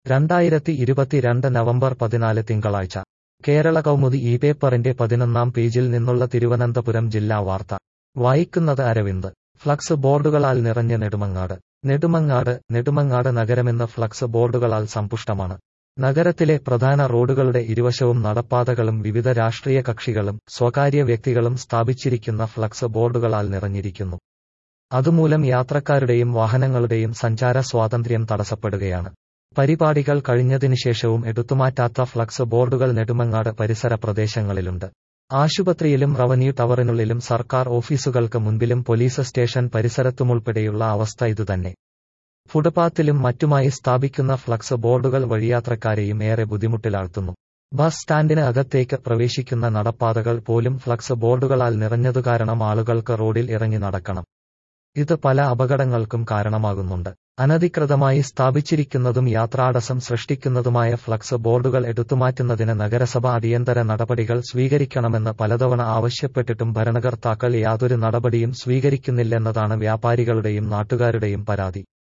രണ്ടായിരത്തി ഇരുപത്തിരണ്ട് നവംബർ പതിനാല് തിങ്കളാഴ്ച കേരള കൗമുദി ഈ പേപ്പറിന്റെ പതിനൊന്നാം പേജിൽ നിന്നുള്ള തിരുവനന്തപുരം ജില്ലാ വാർത്ത വായിക്കുന്നത് അരവിന്ദ് ഫ്ലക്സ് ബോർഡുകളാൽ നിറഞ്ഞ നെടുമങ്ങാട് നെടുമങ്ങാട് നെടുമങ്ങാട് നഗരമെന്ന ഫ്ലക്സ് ബോർഡുകളാൽ സമ്പുഷ്ടമാണ് നഗരത്തിലെ പ്രധാന റോഡുകളുടെ ഇരുവശവും നടപ്പാതകളും വിവിധ രാഷ്ട്രീയ കക്ഷികളും സ്വകാര്യ വ്യക്തികളും സ്ഥാപിച്ചിരിക്കുന്ന ഫ്ലക്സ് ബോർഡുകളാൽ നിറഞ്ഞിരിക്കുന്നു അതുമൂലം യാത്രക്കാരുടെയും വാഹനങ്ങളുടെയും സഞ്ചാര സ്വാതന്ത്ര്യം തടസ്സപ്പെടുകയാണ് പരിപാടികൾ കഴിഞ്ഞതിനുശേഷവും എടുത്തുമാറ്റാത്ത ഫ്ലക്സ് ബോർഡുകൾ നെടുമങ്ങാട് പരിസര പ്രദേശങ്ങളിലുണ്ട് ആശുപത്രിയിലും റവന്യൂ ടവറിനുള്ളിലും സർക്കാർ ഓഫീസുകൾക്ക് മുൻപിലും പോലീസ് സ്റ്റേഷൻ പരിസരത്തുമുൾപ്പെടെയുള്ള അവസ്ഥ ഇതുതന്നെ ഫുട്പാത്തിലും മറ്റുമായി സ്ഥാപിക്കുന്ന ഫ്ലക്സ് ബോർഡുകൾ വഴിയാത്രക്കാരെയും ഏറെ ബുദ്ധിമുട്ടിലാഴ്ത്തുന്നു ബസ് സ്റ്റാൻഡിന് അകത്തേക്ക് പ്രവേശിക്കുന്ന നടപ്പാതകൾ പോലും ഫ്ലക്സ് ബോർഡുകളാൽ നിറഞ്ഞതു കാരണം ആളുകൾക്ക് റോഡിൽ ഇറങ്ങി നടക്കണം ഇത് പല അപകടങ്ങൾക്കും കാരണമാകുന്നുണ്ട് അനധികൃതമായി സ്ഥാപിച്ചിരിക്കുന്നതും യാത്രാടസം സൃഷ്ടിക്കുന്നതുമായ ഫ്ലക്സ് ബോർഡുകൾ എടുത്തുമാറ്റുന്നതിന് നഗരസഭ അടിയന്തര നടപടികൾ സ്വീകരിക്കണമെന്ന് പലതവണ ആവശ്യപ്പെട്ടിട്ടും ഭരണകർത്താക്കൾ യാതൊരു നടപടിയും സ്വീകരിക്കുന്നില്ലെന്നതാണ് വ്യാപാരികളുടെയും നാട്ടുകാരുടെയും പരാതി